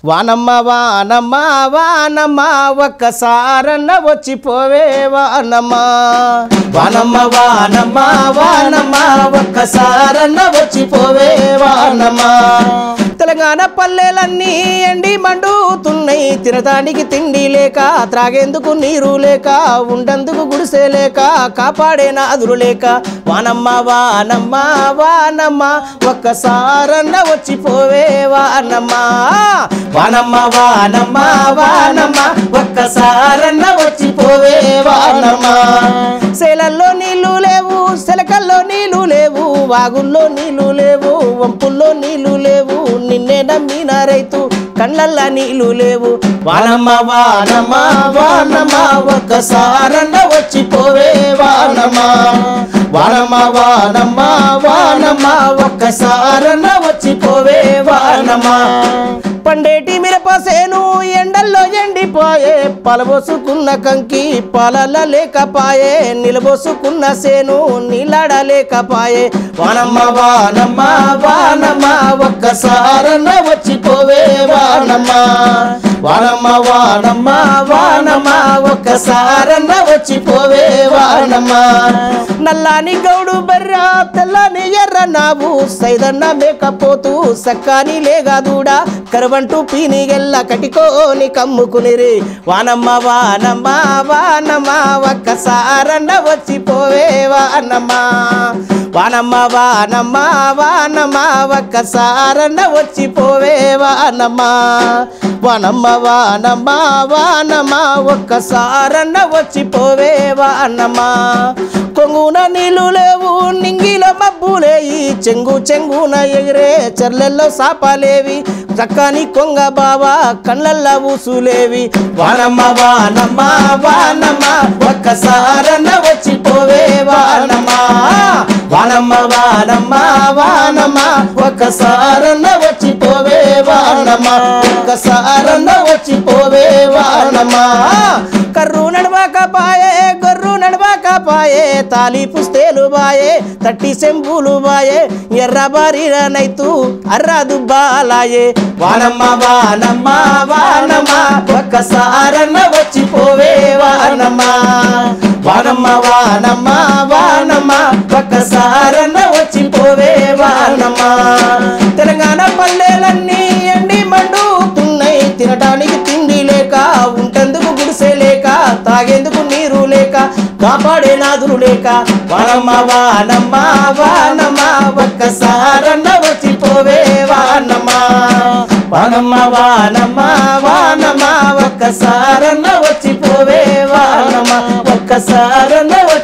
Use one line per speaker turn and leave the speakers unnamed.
వానమ్మ వానమ్మ వానమ్మ ఒక్కసారన్న వచ్చిపోవే వానమ్మ వానమ్మ వానమ్మ వానమ్మ ఒక్కసారన్న వచ్చిపోవే వానమ్మ తెలంగాణ పల్లెలన్నీ ఎండి మండుతున్నాయి తినడానికి తిండి లేక త్రాగేందుకు నీరు లేక ఉండందుకు గుడిసే లేక కాపాడే నాదురు లేక వానమ్మ వానమ్మ వానమ్మ ఒక్కసారన్న వచ్చిపోవే వానమ్మ వానమ్మ వానమ్మ వానమ్మ ఒక్కసారన్న వచ్చిపోవే వానమ్మ సేలల్లో నీళ్లు లేవు సెలకల్లో నీళ్లు లేవు వాగుల్లో నీళ్లు లేవు వంపుల్లో నీళ్లు లేవు నిన్నే నమ్మిన రైతు కళ్ళల్లా నీళ్లు లేవు వానమ్మ వానమ్మ వానమ్మ ఒక్కసారన్న వచ్చిపోవే వానమ్మ వానమ్మ వానమ్మ వానమ్మ ఒక్కసారన్న వచ్చిపోవే వానమ్మ పండేటి మిరపసేను ఎండల్లో ఎండిపోయే పలబోసుకున్న కంకి పాలల లేకపాయే నిలబోసుకున్న సేను నీలాడలేకపాయే వానమ్మ వానమ్మ వానమ్మ ఒక్కసారన్న వచ్చిపోవే వానమ్మ వానమ్మ వానమ్మ వానమ్మ ఒక్కసారన్న వచ్చిపోవే వానమ్మ నల్లాని గౌడు బర్రా తెల్లని ఎర్ర నావు సైదన్న మేకపోతూ సక్కాని లేగాదూడా కరువంటూ పీనిగెల్ల కటికోని కమ్ముకునిరి వానమ్మ వానమ్మ వానమ్మ ఒక్కసారన్న వచ్చిపోవే వానమ్మ వానమ్మ వానమ్మ వానమ్మ ఒక్కసారన్న వచ్చిపోవే వానమ్మ వానమ్మ వానమ్మ వానమ్మ ఒక్కసారన్న వచ్చిపోవే వానమ్మ కొంగున నీళ్ళు లేవు నింగిల మబ్బులేయి చెంగు చెంగున ఎగిరే చెర్లెల్లో సాపాలేవి చక్కని కొంగ బావా కళ్ళల్లో ఊసులేవి వానమ్మ వానమ్మ వానమ్మ ఒక్కసారన్న వచ్చిపోవే వానమ్మ వానమ్మ వానమ్మ వానమ్మ ఒక్కసారన్న వచ్చిపోవే వానమ్మ ఒక్కసారన్న వచ్చిపోవే వానమ్మ కర్రు నడవకపాయే గొర్రు నడవకపాయే తాలి పుస్తేలు బాయే తట్టి సెంబులు బాయే ఎర్ర బారిన నైతు అర్ర దుబ్బాలాయే వానమ్మ వానమ్మ వానమ్మ ఒక్కసారన్న వచ్చిపోవే వానమ్మ వానమ్మ వానమ్మ వానమ్మ ఒక్కసారన్న వచ్చిపోవే వానమ్మ తెలంగాణ పల్లెలన్నీ ఎండి మండుతున్నాయి తినడానికి తిండి లేక ఉంటందుకు గుడిసె లేక తాగేందుకు నీరు లేక కాపాడే నాదులు లేక వానమ్మ వానమ్మ వానమ్మ ఒక్కసారన్న వచ్చిపోవే వానమ్మ వానమ్మ వానమ్మ వానమ్మ ఒక్కసారన్న వచ్చిపోవే వానమ్మ ఒక్కసారన్న వచ్చి